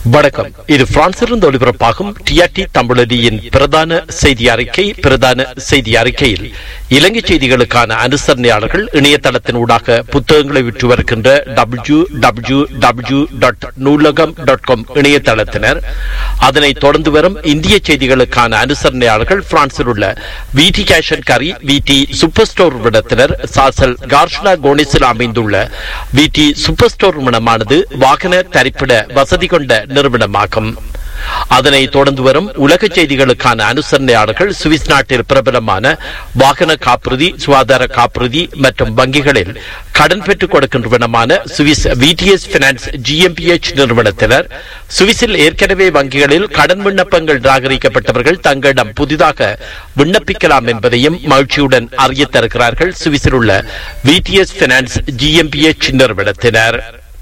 வணக்கம் இது பிரான்சிலிருந்து ஒலிபரப்பாகும் டிஆர்டி தமிழடியின் பிரதான செய்தி அறிக்கை பிரதான செய்தி அறிக்கையில் இலங்கை செய்திகளுக்கான அனுசரணையாளர்கள் இணையதளத்தின் ஊடாக புத்தகங்களை விற்று வருகின்ற W W W dot Noolaham dot com இணையதளத்தினர் அதனைத் தொடர்ந்து வரும் இந்திய செய்திகளுக்கான அனுசரணையாளர்கள் பிரான்சில் உள்ள விடி கேஷன் கரி விடி சூப்பர் ஸ்டோர் விடத்தினர் சாசல் கார்ஷ்லா கோனிஸில் அமைந்துள்ள விடி சூப்பர் ஸ்டோர் நிறுவனமானது வாகன தரிப்பிட வசதி கொண்ட நிறுவனமாகும் அதனை தொடர்ந்து வரும் உலக செய்திகளுக்கான அனுசரணையாளர்கள் சுவிஸ் நாட்டில் பிரபலமான வாகன காப்புறுதி சுகாதார காப்புறுதி மற்றும் வங்கிகளில் கடன் பெற்றுக் கொடுக்கின்றவனமான சுவிஸ் விடிஎஸ் பினான்ஸ் ஜிஎம்பிஎச் நிறுவனத்தினர் சுவிஸில் ஏற்கனவே வங்கிகளில் கடன் விண்ணப்பங்கள் நிராகரிக்கப்பட்டவர்கள் தங்களிடம் புதிதாக விண்ணப்பிக்கலாம் என்பதையும் மகிழ்ச்சியுடன் அறிய தருகிறார்கள் சுவிஸில் உள்ள விடிஎஸ் பினான்ஸ் ஜிஎம்பிஎச் நிறுவனத்தினர்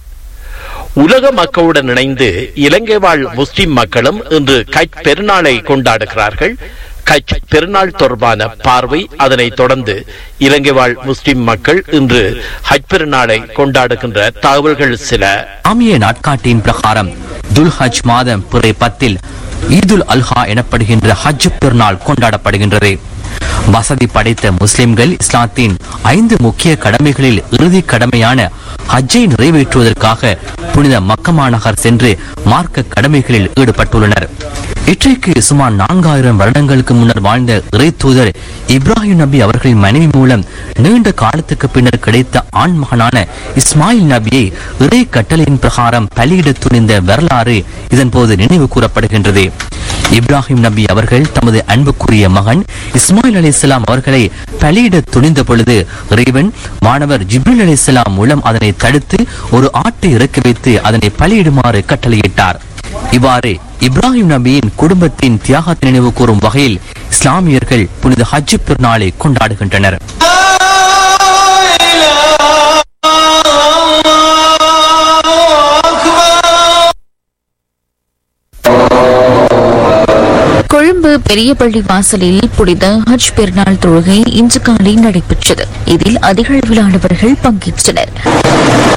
உலக மக்களுடன் இணைந்து இலங்கை வாழ் முஸ்லிம் மக்களும் இன்று கச் பெருநாளை கொண்டாடுகிறார்கள் கச் பெருநாள் தொடர்பான பார்வை அதனைத் தொடர்ந்து இலங்கை வாழ் முஸ்லிம் மக்கள் இன்று ஹஜ் பெருநாளை கொண்டாடுகின்ற தகவல்கள் சில ஆமிய நாட்காட்டியின் பிரகாரம் துல்ஹஜ் மாதம் பிறை பத்தில் ஈதுல் அல்ஹா எனப்படுகின்ற ஹஜ் பெருநாள் கொண்டாடப்படுகின்றது வசதி படைத்த முஸ்லிம்கள் இஸ்லாத்தின் ஐந்து முக்கிய கடமைகளில் இறுதி கடமையான ஹஜ்ஜை நிறைவேற்றுவதற்காக புனித மக்கமா நகர் சென்று மார்க்க கடமைகளில் ஈடுபட்டுள்ளனர் இன்றைக்கு சுமார் நான்காயிரம் வருடங்களுக்கு முன்னர் வாழ்ந்த இறை தூதர் இப்ராஹிம் நபி அவர்களின் மனைவி மூலம் நீண்ட காலத்துக்கு பின்னர் கிடைத்த ஆண் மகனான இஸ்மாயில் நபியை இறை கட்டளையின் பிரகாரம் பலியிட துணிந்த வரலாறு இதன்போது நினைவு கூறப்படுகின்றது இப்ராஹிம் நபி அவர்கள் தமது அன்புக்குரிய மகன் இஸ்மாயில் அலிஸ்லாம் அவர்களை பலியிட துணிந்த பொழுது இறைவன் மாணவர் ஜிப்ரில் அலிஸ்லாம் மூலம் அதனை தடுத்து ஒரு ஆட்டை இறக்கி வைத்து அதனை பலியிடுமாறு கட்டளையிட்டார் இவ்வாறு இப்ராஹிம் நபியின் குடும்பத்தின் தியாகத்தை நினைவு கூறும் வகையில் இஸ்லாமியர்கள் புனித ஹஜ் பெருநாளை கொண்டாடுகின்றனர் கொழும்பு பெரிய பள்ளி வாசலில் புனித ஹஜ் பெருநாள் தொழுகை இன்று காலை நடைபெற்றது இதில் அதிக அளவிலானவர்கள் பங்கேற்றனர்